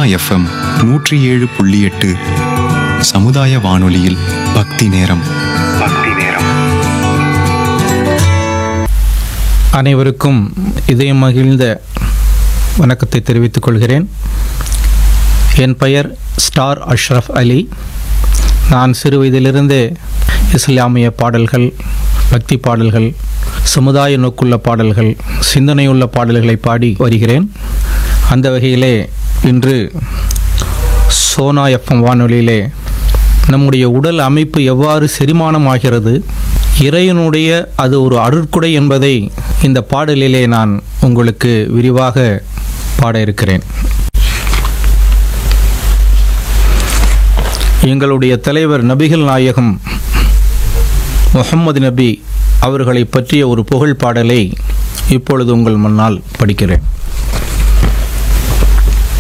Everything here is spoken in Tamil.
சோனா எஃப்எம் நூற்றி ஏழு புள்ளி எட்டு சமுதாய வானொலியில் பக்தி நேரம் பக்தி நேரம் அனைவருக்கும் இதயம் மகிழ்ந்த வணக்கத்தை தெரிவித்துக் கொள்கிறேன் என் பெயர் ஸ்டார் அஷ்ரஃப் அலி நான் சிறு வயதிலிருந்தே இஸ்லாமிய பாடல்கள் பக்தி பாடல்கள் சமுதாய நோக்குள்ள பாடல்கள் சிந்தனையுள்ள பாடல்களை பாடி வருகிறேன் அந்த வகையிலே இன்று சோனா எஃப்எம் வானொலியிலே நம்முடைய உடல் அமைப்பு எவ்வாறு செரிமானமாகிறது இறைவனுடைய அது ஒரு அருட்குடை என்பதை இந்த பாடலிலே நான் உங்களுக்கு விரிவாக பாட இருக்கிறேன் எங்களுடைய தலைவர் நபிகள் நாயகம் முகம்மது நபி அவர்களை பற்றிய ஒரு புகழ் பாடலை இப்பொழுது உங்கள் முன்னால் படிக்கிறேன்